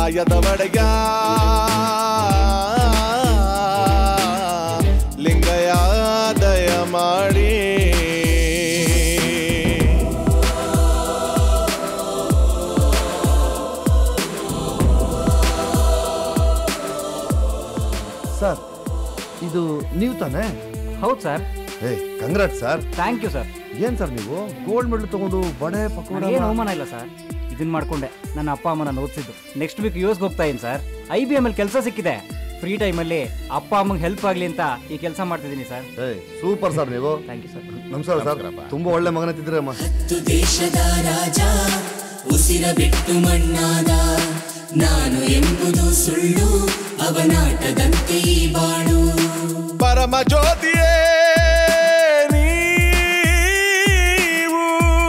ಕಾಯದ ಒಡೆಯ ಲಿಂಗಯ ದಯ ಮಾಡಿ ಸರ್ ಇದು ನೀವು ತಾನೇ ಹೌದು ಸರ್ ಏ congrats sir thank you sir ಏನ್ ಸರ್ ನೀವು ಗೋಲ್ಡ್ ಮೆಡಲ್ ತಗೊಂಡು ಬಡೆ ಪಕೋಡ ಏನು ಅವಮಾನ ಇಲ್ಲ ಸರ್ ಇದನ್ನ ಮಾಡ್ಕೊಂಡೆ ನನ್ನ ಅಪ್ಪ ಅಮ್ಮನ ಓದಿಸಿದ್ದು ನೆಕ್ಸ್ಟ್ ವೀಕ್ ಯು ಎಸ್ಗೆ ಹೋಗ್ತಾ ಇದ್ದೀನಿ ಸರ್ ಐ ಬಿ ಎಮ್ ಅಲ್ಲಿ ಕೆಲಸ ಸಿಕ್ಕಿದೆ ಫ್ರೀ ಟೈಮಲ್ಲಿ ಅಪ್ಪ ಅಮ್ಮಂಗೆ ಹೆಲ್ಪ್ ಆಗಲಿ ಅಂತ ಈ ಕೆಲಸ ಮಾಡ್ತಿದ್ದೀನಿ ಸರ್ ಏ ಸೂಪರ್ ಸರ್ ನೀವು ಥ್ಯಾಂಕ್ ಯು ಸರ್ ನಮಸ್ಕಾರ ಸರ್ ತುಂಬಾ ಒಳ್ಳೆ ಮಗನತ್ತಿದ್ರೆ ಅಮ್ಮ ಹತ್ತು ದೇಶದ ರಾಜ ಉಸಿರ ಬಿಟ್ಟು ಮಣ್ಣಾದ ನಾನು ಎಂಬುದು ಸುಳ್ಳು ಅವನಾಟದಂತೆ ಈ ಬಾಳು ಪರಮ ಜ್ಯೋತಿಯೇ ನೀವು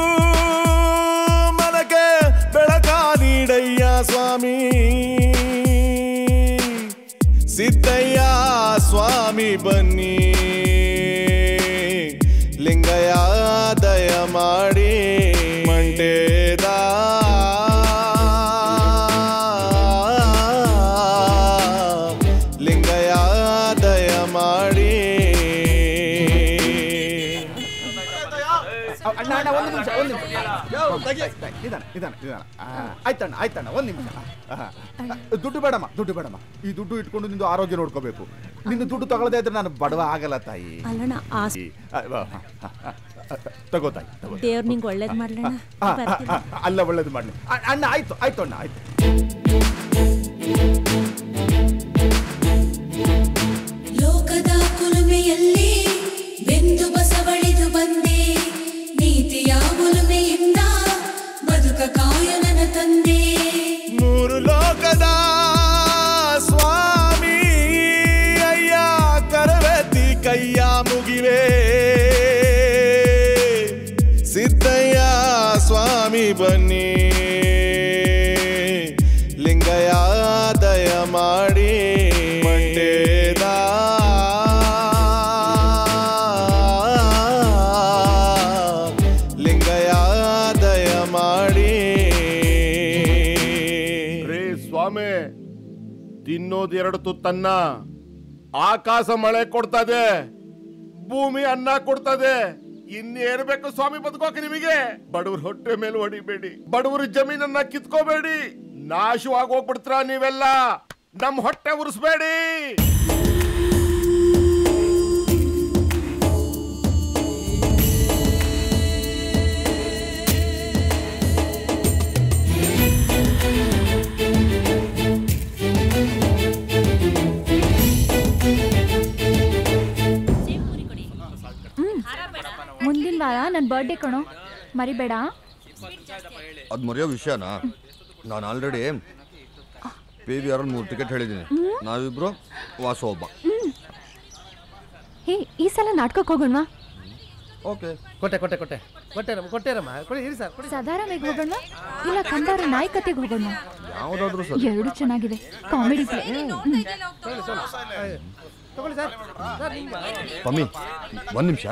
ಮನಕ್ಕೆ ಬೆಳಕ ನೀಡಯ್ಯ ಸ್ವಾಮಿ ಸಿದ್ದಯ್ಯ ಸ್ವಾಮಿ ಬನ್ನಿ ಲಿಂಗಯ ದಯ ಮಾಡಿ ಮಂಟೇದ ಲಿಂಗಯ ದಯ ಮಾಡಿ ಅಣ್ಣ ಅಣ್ಣ ಒಂದು ನಿಮಿಷ ಒಂದು ನಿಮಿಷ ನಿಧಾನ ನಿಧಾನ ನಿಧಾನ ಆ, ಆಯ್ತಣ್ಣ ಆಯ್ತಣ್ಣ ಒಂದು ನಿಮಿಷ ಆ, ಆ, ದುಡ್ಡು ಬೇಡಮ್ಮ ದುಡ್ಡು ಬೇಡಮ್ಮ ಈ ದುಡ್ಡು ಇಟ್ಕೊಂಡು ನಿಂದು ಆರೋಗ್ಯ ನೋಡ್ಕೋಬೇಕು ನಿನ್ನ ದುಡ್ಡು ತಗೊಳ್ಳದೆ ಇದ್ರೆ ನಾನು ಬಡವ ಆಗಲ್ಲ ತಾಯಿ ಅಲ್ಲಣ್ಣ ಆ ಆ, ಆ, ಆ, ಆ, ತಗೋ ತಾಯಿ ತಗೋ ದೇವ್ರು ನಿಂಗೆ ಒಳ್ಳೇದು ಮಾಡ್ಲಣ್ಣ ಆ, ಆ, ಆ, ಅಲ್ಲ ಒಳ್ಳೇದು ಮಾಡಲಿ ಅಣ್ಣ ಆಯ್ತು ಆಯ್ತು ಅಣ್ಣ ಆಯ್ತು ಲೋಕದ ಕುಲುಮೆಯಲ್ಲಿ ಬೆಂದು ಬಸವಳಿದು ಬಂದೆ ನೀತಿಯ ಒಲುಮೆಯಿಂದ ಬದುಕ ಕಾಯನನ ತಂದೆ ಮೂರು ಲೋಕದ ಸ್ವಾಮಿ ಅಯ್ಯ ಕರವೆತ್ತಿ ಕೈಯ ಮುಗಿವೆ ಸಿದ್ದಯ್ಯ ಸ್ವಾಮಿ ಬನ್ನಿ ಲಿಂಗಯ ದಯ ಮಾಡಿ ಮಂಟೇದ ಲಿಂಗಯ ದಯ ಮಾಡಿ ರೇ ಸ್ವಾಮಿ ತಿನ್ನೋದು ಎರಡು ತುತ್ತನ್ನ ಆಕಾಶ ಮಳೆ ಕೊಡ್ತದೆ ಭೂಮಿ ಅನ್ನ ಕೊಡ್ತದೆ ಇನ್ನೇನ್ ಬೇಕು ಸ್ವಾಮಿ ಬದುಕೋಕೆ ನಿಮಗೆ ಬಡವ್ರ ಹೊಟ್ಟೆ ಮೇಲೆ ಹೊಡಿಬೇಡಿ ಬಡವ್ರ ಜಮೀನನ್ನ ಕಿತ್ಕೋಬೇಡಿ ನಾಶವಾಗಿ ಹೋಗ್ಬಿಡ್ತೀರ ನೀವೆಲ್ಲ ನಮ್ ಹೊಟ್ಟೆ ಉರಿಸ್ಬೇಡಿ ಮುಂದಿನ ವಾರ ನನ್ನ ಬರ್ಡೇ ಕಣೋ ಮರಿಬೇಡ ಅದು ಮರೆಯೋ ವಿಷಯನಾ ನಾನು ಆಲ್ರೆಡಿ ಪಿ ವಿ ಆರ್ ಮೂರು ಟಿಕೆಟ್ ಹೇಳಿದ್ದೀನಿ ನಾವಿಬ್ರು ವಾಸು ಒಬ್ಬ ಹೇ ಈ ಸಲ ನಾಟಕಕ್ಕೆ ಹೋಗೋಣವಾ ಓಕೆ ಕೊಟ್ಟೆ ಕೊಟ್ಟೆ ಕೊಟ್ಟೆ ಕೊಟ್ಟೆರಮ್ಮ ಕೊಟ್ಟೆರಮ್ಮ ಕೊಡಿ ಇರಿ ಸರ್ ಕೊಡಿ ಸದಾರಾಮಿಗೆ ಹೋಗೋಣ ಇಲ್ಲ ಕಂದಾರ ನಾಯಕತೆಗೆ ಹೋಗೋಣ ಯಾವುದಾದ್ರೂ ಸರ್ ಎರಡು ಚೆನ್ನಾಗಿದೆ ಕಾಮಿಡಿ ಪ್ಲೇ ತಗೊಳ್ಳಿ ಸರ್ ಸರ್ ನಿಮ್ಮ ಪಮ್ಮಿ ಒಂದು ನಿಮಿಷ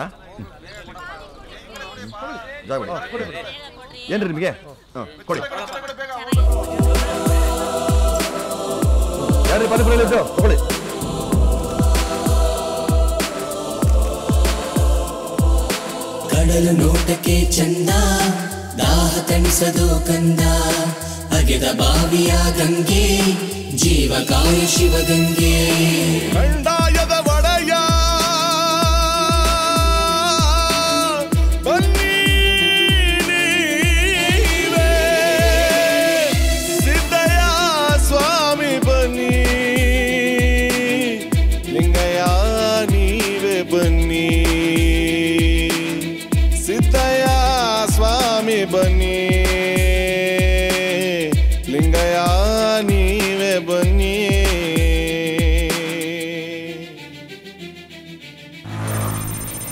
ಜಾಗ ಬಿಡಿ ಏನ್ರಿ ನಿಮಗೆ ಹಾಂ ಕೊಡಿ ಯಾರ್ರಿ ಪಾನಿಪುರಿ ಇದ್ದು ತಗೊಳ್ಳಿ ಕಡಲು ನೋಟಕ್ಕೆ ಚಂದ ದಾಹ ತಣಿಸದು ಕಂದ ಅಗೆದ ಬಾವಿಯ ಗಂಗೆ ಜೀವ ಕಾಯ ಶಿವಗಂಗೆ